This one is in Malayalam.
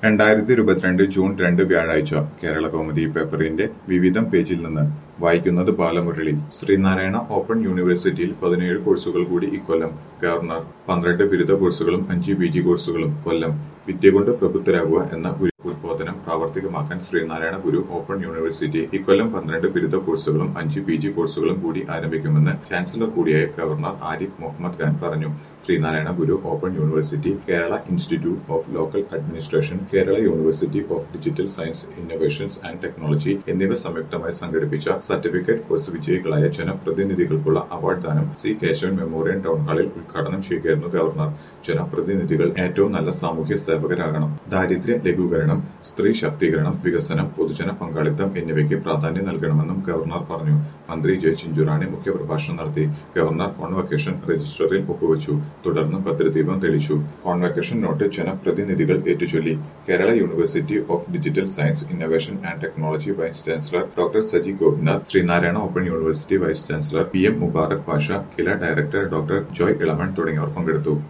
രണ്ടായിരത്തി ഇരുപത്തിരണ്ട് ജൂൺ രണ്ട് വ്യാഴാഴ്ച കേരള കൗമുദി പേപ്പറിന്റെ വിവിധം പേജിൽ നിന്ന് വായിക്കുന്നത് ബാലമുരളി ശ്രീനാരായണ ഓപ്പൺ യൂണിവേഴ്സിറ്റിയിൽ പതിനേഴ് കോഴ്സുകൾ കൂടി ഇക്കൊല്ലം ഗവർണർ പന്ത്രണ്ട് ബിരുദ കോഴ്സുകളും അഞ്ച് പി ജി കോഴ്സുകളും കൊല്ലം വിദ്യ കൊണ്ട് പ്രബുദ്ധരാകുക എന്ന ഗുരു ഉദ്ബോധനം പ്രാവർത്തികമാക്കാൻ ശ്രീനാരായണ ഗുരു ഓപ്പൺ യൂണിവേഴ്സിറ്റി ഇക്കൊല്ലം പന്ത്രണ്ട് ബിരുദ കോഴ്സുകളും അഞ്ച് പി ജി കോഴ്സുകളും കൂടി ആരംഭിക്കുമെന്ന് ചാൻസലർ കൂടിയായ ഗവർണർ ആരിഫ് മുഹമ്മദ് ഖാൻ പറഞ്ഞു Sreenarayana Guru open university Kerala institute of local administration Kerala university of digital science innovations and technology എന്നിവ സംയുക്തമായി സംഘടിപ്പിച്ച സർട്ടിഫിക്കറ്റ് കോഴ്സ് വിജയികളായ ജനപ്രതിനിധികൾക്കുള്ള അവാർഡ് ദാനം സി കേശവൻ മെമ്മോറിയൽ ടൗൺ ഹാളിൽ ഉദ്ഘാടനം ചെയ്യുകയായിരുന്നു ഗവർണർ ജനപ്രതിനിധികൾ ഏറ്റവും നല്ല സാമൂഹ്യ സേവകരാകണം ദാരിദ്ര്യ ലഘൂകരണം സ്ത്രീ ശാക്തീകരണം വികസനം പൊതുജന പങ്കാളിത്തം എന്നിവയ്ക്ക് പ്രാധാന്യം നൽകണമെന്നും ഗവർണർ പറഞ്ഞു മന്ത്രി ജെ ചിഞ്ചുറാണി മുഖ്യപ്രഭാഷണം നടത്തി ഗവർണർ കോൺവക്കേഷൻ രജിസ്റ്ററിൽ ഒപ്പുവച്ചു തുടർന്ന് ഭദ്രദീപം തെളിച്ചു കോൺവക്കേഷൻ നോട്ട് ജനപ്രതിനിധികൾ ഏറ്റുചൊല്ലി Kerala university of digital science innovation and technology vice chancellor doctor Saji Gopinath Sreenarayana open university vice chancellor P M Mubarak Pasha KILA director doctor Joy Elamon തുടങ്ങിയവർ പങ്കെടുത്തു